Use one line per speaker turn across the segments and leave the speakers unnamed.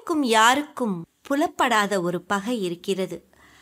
அவளுக்கும் யாருக்கும் புலப்படாத ஒரு பகை இருக்கிறது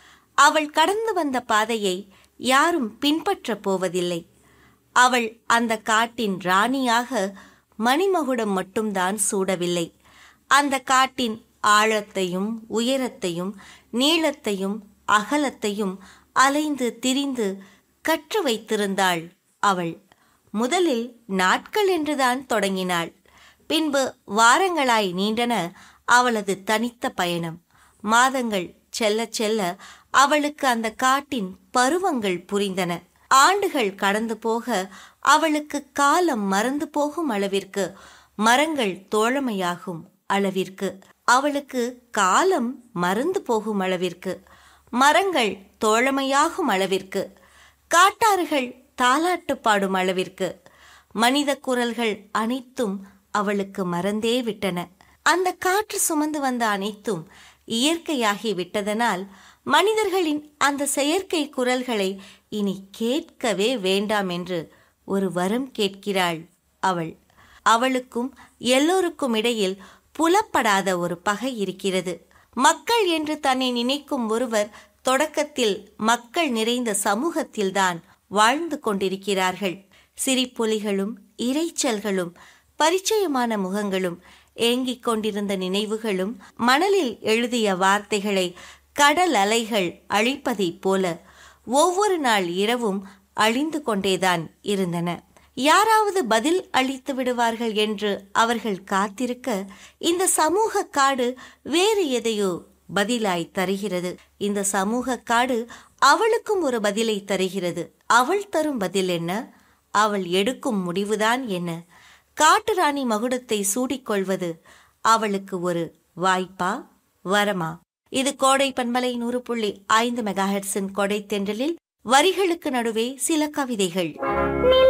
அவள் கடந்து வந்த பாதையை யாரும் பின்பற்றப் போவதில்லை அவள் அந்த காட்டின் ராணியாக மணிமகுடம் மட்டும்தான் சூடவில்லை அந்த காட்டின் ஆழத்தையும் உயரத்தையும் நீளத்தையும் அகலத்தையும் அலைந்து திரிந்து கற்று வைத்திருந்தாள் அவள் முதலில் நாட்கள் என்றுதான் தொடங்கினாள் பின்பு வாரங்களாய் நீண்டன அவளது தனித்த பயணம் மாதங்கள் செல்ல செல்ல அவளுக்கு அந்த காட்டின் பருவங்கள் புரிந்தன ஆண்டுகள் கடந்து போக அவளுக்கு காலம் மறந்து போகும் அளவிற்கு மரங்கள் தோழமையாகும் அளவிற்கு அவளுக்கு காலம் மறந்து போகும் அளவிற்கு மரங்கள் தோழமையாகும் அளவிற்கு காட்டாறுகள் தாலாட்டு பாடும் அளவிற்கு மனித குரல்கள் அனைத்தும் அவளுக்கு மறந்தே விட்டன அந்த காற்று சுமந்து வந்த அனைத்தும் இயற்கையாகி விட்டதனால் மனிதர்களின் அந்த செயற்கை குரல்களை இனி கேட்கவே வேண்டாம் என்று ஒரு வரம் கேட்கிறாள் அவள் அவளுக்கும் எல்லோருக்கும் இடையில் புலப்படாத ஒரு பகை இருக்கிறது மக்கள் என்று தன்னை நினைக்கும் ஒருவர் தொடக்கத்தில் மக்கள் நிறைந்த சமூகத்தில்தான் வாழ்ந்து கொண்டிருக்கிறார்கள் சிரிப்பொலிகளும் இரைச்சல்களும் பரிச்சயமான முகங்களும் ஏங்கிக் கொண்டிருந்த நினைவுகளும் மணலில் எழுதிய வார்த்தைகளை கடல் அலைகள் அழிப்பதைப் போல ஒவ்வொரு நாள் இரவும் அழிந்து கொண்டேதான் இருந்தன யாராவது பதில் அளித்து விடுவார்கள் என்று அவர்கள் காத்திருக்க இந்த சமூக காடு வேறு எதையோ பதிலாய் தருகிறது இந்த சமூக காடு அவளுக்கும் ஒரு பதிலை தருகிறது அவள் தரும் பதில் என்ன அவள் எடுக்கும் முடிவுதான் என்ன காட்டுராணி மகுடத்தை சூடிக்கொள்வது அவளுக்கு ஒரு வாய்ப்பா வரமா இது கோடை பண்பலை நூறு புள்ளி ஐந்து மெகாஹெட்ஸின் கொடை தென்றலில் வரிகளுக்கு நடுவே சில கவிதைகள்